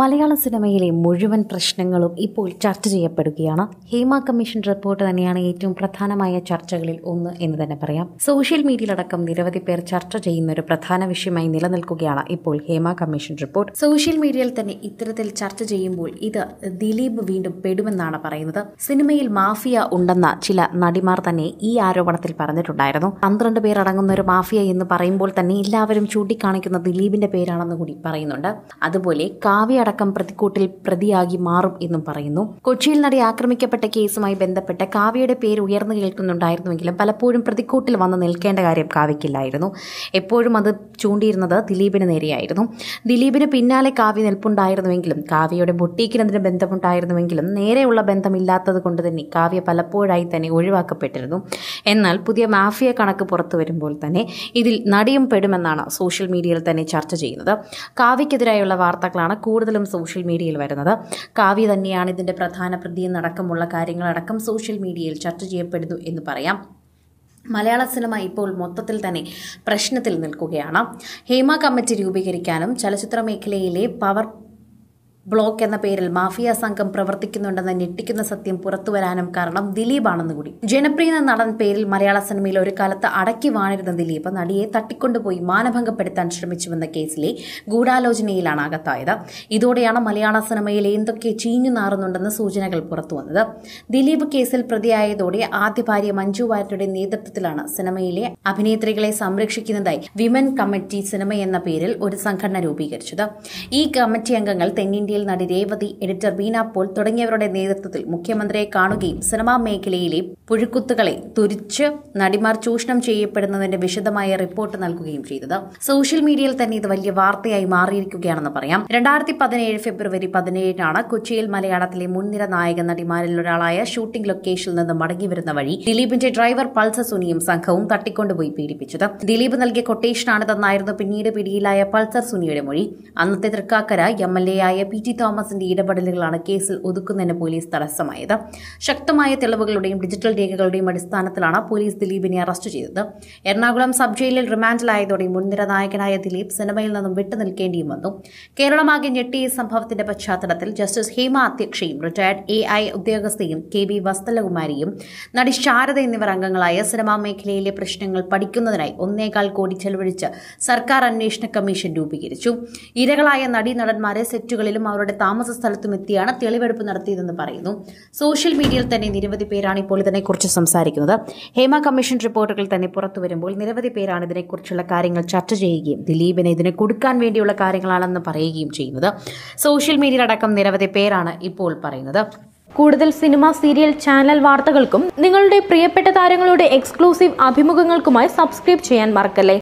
മലയാള സിനിമയിലെ മുഴുവൻ പ്രശ്നങ്ങളും ഇപ്പോൾ ചർച്ച ചെയ്യപ്പെടുകയാണ് ഹേമ കമ്മീഷൻ റിപ്പോർട്ട് തന്നെയാണ് ഏറ്റവും പ്രധാനമായ ചർച്ചകളിൽ ഒന്ന് എന്ന് തന്നെ പറയാം സോഷ്യൽ മീഡിയയിലടക്കം നിരവധി പേർ ചർച്ച ചെയ്യുന്ന ഒരു പ്രധാന വിഷയമായി നിലനിൽക്കുകയാണ് ഇപ്പോൾ ഹേമ കമ്മീഷൻ റിപ്പോർട്ട് സോഷ്യൽ മീഡിയയിൽ തന്നെ ഇത്തരത്തിൽ ചർച്ച ചെയ്യുമ്പോൾ ഇത് ദിലീപ് വീണ്ടും പെടുമെന്നാണ് പറയുന്നത് സിനിമയിൽ മാഫിയ ഉണ്ടെന്ന ചില നടിമാർ തന്നെ ഈ ആരോപണത്തിൽ പറഞ്ഞിട്ടുണ്ടായിരുന്നു പന്ത്രണ്ട് പേർ അടങ്ങുന്ന ഒരു മാഫിയ എന്ന് പറയുമ്പോൾ തന്നെ എല്ലാവരും ചൂണ്ടിക്കാണിക്കുന്ന ദിലീപിന്റെ പേരാണെന്ന് കൂടി പറയുന്നുണ്ട് അതുപോലെ കാവ്യ അടക്കം പ്രതിക്കൂട്ടിൽ പ്രതിയാകി മാറും എന്നും പറയുന്നു കൊച്ചിയിൽ നടി ആക്രമിക്കപ്പെട്ട കേസുമായി ബന്ധപ്പെട്ട് കാവ്യയുടെ പേര് ഉയർന്നു കേൾക്കുന്നുണ്ടായിരുന്നുവെങ്കിലും പലപ്പോഴും പ്രതിക്കൂട്ടിൽ വന്ന് നിൽക്കേണ്ട കാര്യം കാവ്യക്കില്ലായിരുന്നു എപ്പോഴും അത് ചൂണ്ടിയിരുന്നത് ദിലീപിന് നേരെയായിരുന്നു ദിലീപിന് പിന്നാലെ കാവ്യ നിൽപ്പുണ്ടായിരുന്നുവെങ്കിലും കാവ്യയുടെ ബൊട്ടീക്കിന് അതിന് ബന്ധമുണ്ടായിരുന്നുവെങ്കിലും നേരെയുള്ള ബന്ധമില്ലാത്തത് കൊണ്ട് തന്നെ കാവ്യ പലപ്പോഴായി തന്നെ ഒഴിവാക്കപ്പെട്ടിരുന്നു എന്നാൽ പുതിയ മാഫിയ കണക്ക് പുറത്തു വരുമ്പോൾ തന്നെ ഇതിൽ നടിയും പെടുമെന്നാണ് സോഷ്യൽ മീഡിയയിൽ തന്നെ ചർച്ച ചെയ്യുന്നത് കാവ്യക്കെതിരായുള്ള വാർത്തകളാണ് കൂടുതലും സോഷ്യൽ മീഡിയയിൽ വരുന്നത് കാവ്യ തന്നെയാണ് ഇതിന്റെ പ്രധാന പ്രതിയെന്നടക്കമുള്ള കാര്യങ്ങളടക്കം സോഷ്യൽ മീഡിയയിൽ ചർച്ച ചെയ്യപ്പെടുന്നു എന്ന് പറയാം മലയാള സിനിമ ഇപ്പോൾ മൊത്തത്തിൽ തന്നെ പ്രശ്നത്തിൽ നിൽക്കുകയാണ് ഹേമ കമ്മിറ്റി രൂപീകരിക്കാനും ചലച്ചിത്ര മേഖലയിലെ പവർ ബ്ലോക്ക് എന്ന പേരിൽ മാഫിയ സംഘം പ്രവർത്തിക്കുന്നുണ്ടെന്ന് ഞെട്ടിക്കുന്ന സത്യം പുറത്തുവരാനും കാരണം ദിലീപാണെന്ന് കൂടി ജനപ്രിയ എന്ന നടൻ പേരിൽ മലയാള സിനിമയിൽ ഒരു കാലത്ത് അടക്കി വാണിരുന്ന ദിലീപ് നടിയെ തട്ടിക്കൊണ്ടുപോയി മാനഭംഗപ്പെടുത്താൻ ശ്രമിച്ചുവെന്ന കേസിലെ ഗൂഢാലോചനയിലാണ് അകത്തായത് ഇതോടെയാണ് മലയാള സിനിമയിൽ എന്തൊക്കെ ചീഞ്ഞു നാറുന്നുണ്ടെന്ന് സൂചനകൾ പുറത്തുവന്നത് ദിലീപ് കേസിൽ പ്രതിയായതോടെ ആദ്യ ഭാര്യ മഞ്ജു വാര്യരുടെ നേതൃത്വത്തിലാണ് സിനിമയിലെ അഭിനേത്രികളെ സംരക്ഷിക്കുന്നതായി വിമൻ കമ്മിറ്റി സിനിമ എന്ന പേരിൽ ഒരു സംഘടന രൂപീകരിച്ചത് ഈ കമ്മിറ്റി അംഗങ്ങൾ തെന്നിന്ത്യയിൽ നടി രേവതി എഡിറ്റർ ബീന പോൾ തുടങ്ങിയവരുടെ നേതൃത്വത്തിൽ മുഖ്യമന്ത്രിയെ കാണുകയും സിനിമാ മേഖലയിലെ പുഴുക്കുത്തുകളെ തുരിച്ച് നടിമാർ ചൂഷണം ചെയ്യപ്പെടുന്നതിന്റെ വിശദമായ റിപ്പോർട്ട് നൽകുകയും ചെയ്തത് സോഷ്യൽ മീഡിയയിൽ തന്നെ ഇത് വലിയ വാർത്തയായി മാറിയിരിക്കുകയാണെന്ന് പറയാം രണ്ടായിരത്തി പതിനേഴ് ഫെബ്രുവരി പതിനേഴിനാണ് കൊച്ചിയിൽ മലയാളത്തിലെ മുൻനിര നായക നടിമാരിൽ ഒരാളായ ഷൂട്ടിംഗ് ലൊക്കേഷനിൽ നിന്ന് മടങ്ങിവരുന്ന വഴി ദിലീപിന്റെ ഡ്രൈവർ പൾസ സുനിയും സംഘവും തട്ടിക്കൊണ്ടുപോയി പീഡിപ്പിച്ചത് ദിലീപ് നൽകിയ കൊട്ടേഷനാണിതെന്നായിരുന്നു പിന്നീട് പിടിയിലായ പൾസർ സുനിയുടെ മൊഴി അന്നത്തെ തൃക്കാക്കര എം എൽ എ ആയ പി ടി തോമസിന്റെ ഇടപെടലുകളാണ് കേസിൽ ഒതുക്കുന്നതിന് പോലീസ് തടസ്സമായത് ശക്തമായ തെളിവുകളുടെയും ഡിജിറ്റൽ രേഖകളുടെയും അടിസ്ഥാനത്തിലാണ് പോലീസ് ദിലീപിനെ അറസ്റ്റ് ചെയ്തത് എറണാകുളം സബ് ജയിലിൽ റിമാൻഡിലായതോടെ മുൻനിര നായകനായ ദിലീപ് സിനിമയിൽ നിന്നും വിട്ടുനിൽക്കേണ്ടിയും വന്നു കേരളമാകെ ഞെട്ടിയ ഈ സംഭവത്തിന്റെ പശ്ചാത്തലത്തിൽ ജസ്റ്റിസ് ഹേമ അധ്യക്ഷയും റിട്ടയർഡ് എ ഐ ഉദ്യോഗസ്ഥയും കെ ബി വസ്തലകുമാരിയും നടി ശാരദ എന്നിവർ അംഗങ്ങളായ സിനിമാ മേഖലയിലെ പ്രശ്നങ്ങൾ പഠിക്കുന്നതിനായി ഒന്നേകാൽ കോടി ചെലവഴിച്ച് സർക്കാർ അന്വേഷണ കമ്മീഷൻ രൂപീകരിച്ചു ഇരകളായ നടീനടന്മാരെ സെറ്റുകളിലും അവരുടെ താമസ സ്ഥലത്തും എത്തിയാണ് തെളിവെടുപ്പ് നടത്തിയതെന്ന് പറയുന്നു സോഷ്യൽ മീഡിയയിൽ തന്നെ നിരവധി പേരാണ് ഇപ്പോൾ ഇതിനെക്കുറിച്ച് സംസാരിക്കുന്നത് ഹേമ കമ്മീഷൻ റിപ്പോർട്ടുകൾ തന്നെ പുറത്തു വരുമ്പോൾ നിരവധി പേരാണ് ഇതിനെക്കുറിച്ചുള്ള കാര്യങ്ങൾ ചർച്ച ചെയ്യുകയും ദിലീപിനെ ഇതിനെ കൊടുക്കാൻ വേണ്ടിയുള്ള കാര്യങ്ങളാണെന്ന് പറയുകയും ചെയ്യുന്നത് സോഷ്യൽ മീഡിയയിലടക്കം നിരവധി പേരാണ് ഇപ്പോൾ പറയുന്നത് കൂടുതൽ സിനിമ സീരിയൽ ചാനൽ വാർത്തകൾക്കും നിങ്ങളുടെ പ്രിയപ്പെട്ട താരങ്ങളുടെ എക്സ്ക്ലൂസീവ് അഭിമുഖങ്ങൾക്കുമായി സബ്സ്ക്രൈബ് ചെയ്യാൻ മറക്കല്ലേ